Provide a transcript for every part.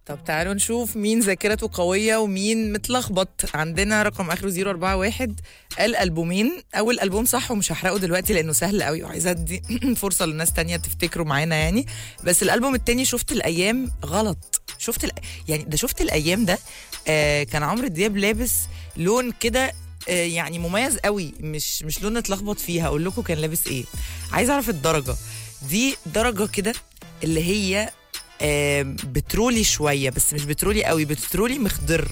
طب تعالوا نشوف مين ذاكرته قوية ومين متلخبط عندنا رقم اخره 041 قال ألبومين اول ألبوم صح ومش هحرقه دلوقتي لانه سهل قوي وعايزة ادي فرصة لناس تانية تفتكروا معانا يعني بس الألبوم التاني شفت الأيام غلط شفت الأ... يعني ده شفت الأيام ده آه كان عمرو دياب لابس لون كده آه، يعني مميز قوي مش مش لون اتلخبط فيها اقول لكم كان لابس ايه عايز اعرف الدرجه دي درجه كده اللي هي آه، بترولي شويه بس مش بترولي قوي بترولي مخضر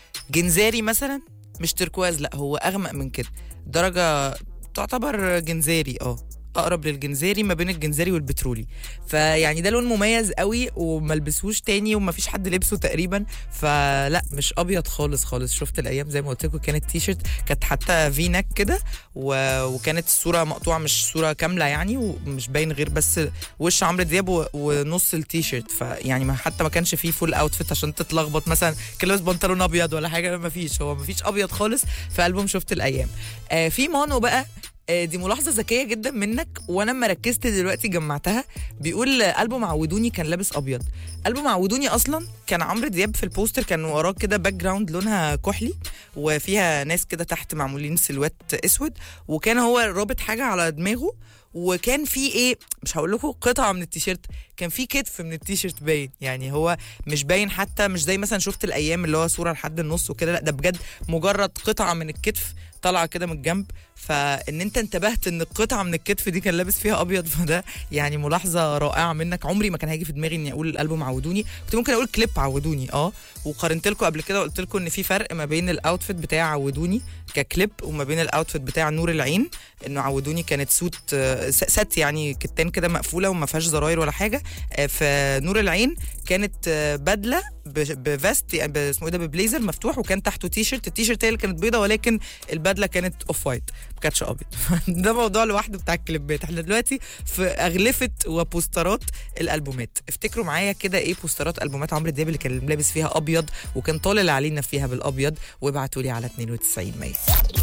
جنزاري مثلا مش تركواز لا هو اغمق من كده درجه تعتبر جنزاري اه اقرب للجنزاري ما بين الجنزاري والبترولي فيعني ده لون مميز قوي وملبسوش تاني ومفيش حد لبسه تقريبا فلا مش ابيض خالص خالص شفت الايام زي ما قلت لكم كانت تي شيرت كانت حتى في نك كده و... وكانت الصوره مقطوعه مش صوره كامله يعني ومش باين غير بس وش عمرو دياب و... ونص التي شيرت فيعني ما حتى ما كانش فيه فول اوتفيت عشان تتلخبط مثلا كان لابس بنطلون ابيض ولا حاجه ما فيش هو ما فيش ابيض خالص في البوم شفت الايام آه في مانو بقى آه، دي ملاحظة ذكية جدا منك وانا لما ركزت دلوقتي جمعتها بيقول آه، ألبوم عودوني كان لابس ابيض ألبوم عودوني اصلا كان عمرو دياب في البوستر كان وراه كده باك جراوند لونها كحلي وفيها ناس كده تحت معمولين سلوات اسود وكان هو رابط حاجة على دماغه وكان في ايه مش هقول لكم قطعه من التيشيرت كان في كتف من التيشيرت باين يعني هو مش باين حتى مش زي مثلا شفت الايام اللي هو صوره لحد النص وكده لا ده بجد مجرد قطعه من الكتف طالعه كده من الجنب فان انت انتبهت ان القطعه من الكتف دي كان لابس فيها ابيض فده يعني ملاحظه رائعه منك عمري ما كان هيجي في دماغي اني اقول الالبوم عودوني كنت ممكن اقول كليب عودوني اه وقارنت لكم قبل كده وقلت لكم ان في فرق ما بين الاوتفيت بتاع عودوني ككليب وما بين الاوتفيت بتاع نور العين انه عودوني كانت سوت آه، س- ست يعني كتان كده مقفوله وما فيهاش زراير ولا حاجه آه، في نور العين كانت آه، بدله ب- بفست يعني ب- اسمه ايه ده ببليزر مفتوح وكان تحته تي شيرت التي شيرت هي اللي كانت بيضه ولكن البدله كانت اوف وايت ما كانتش ابيض ده موضوع لوحده بتاع الكليبات احنا دلوقتي في اغلفه وبوسترات الالبومات افتكروا معايا كده ايه بوسترات البومات عمرو دياب اللي كان لابس فيها ابيض وكان طالع علينا فيها بالابيض وابعتوا لي على 92 مية